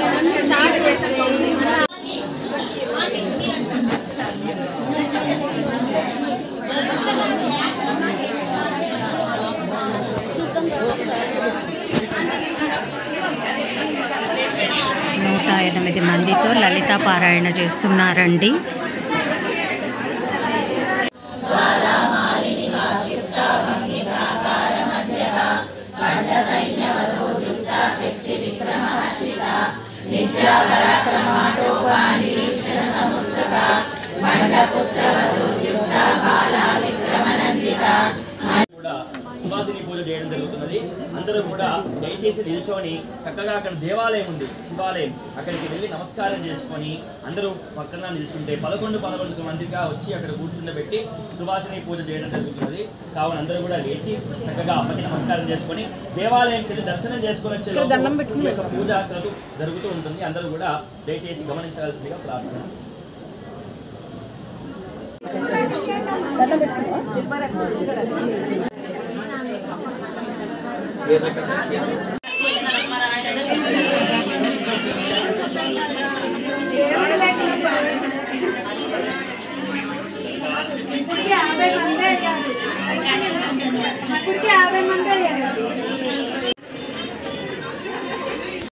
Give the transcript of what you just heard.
start చేస్తే చూద్దాం ఒకసారి నూట ఎనిమిది మందితో లలిత పారాయణ చేస్తున్నారండి కూడా సుభాసిని పూజ చేయడం జరుగుతున్నది అందరూ కూడా దయచేసి నిల్చొని చక్కగా అక్కడ దేవాలయం ఉంది శివాలయం అక్కడికి వెళ్ళి నమస్కారం చేసుకొని అందరూ పక్కన నిల్చుంటే పదకొండు పదకొండు మందిగా వచ్చి అక్కడ కూర్చుండబెట్టి సుభాసిని పూజ చేయడం జరుగుతున్నది కావున అందరూ కూడా లేచి చక్కగా అమ్మకి నమస్కారం చేసుకొని దేవాలయంకి వెళ్ళి దర్శనం చేసుకొని వచ్చే లోపు ఈ యొక్క పూజ క్రతు జరుగుతూ ఉంటుంది అందరూ కూడా దయచేసి గమనించాల్సిందిగా ప్రార్థన ఇప్పటికి యాభై మంది అయ్యారు ఇప్పటికి యాభై మంది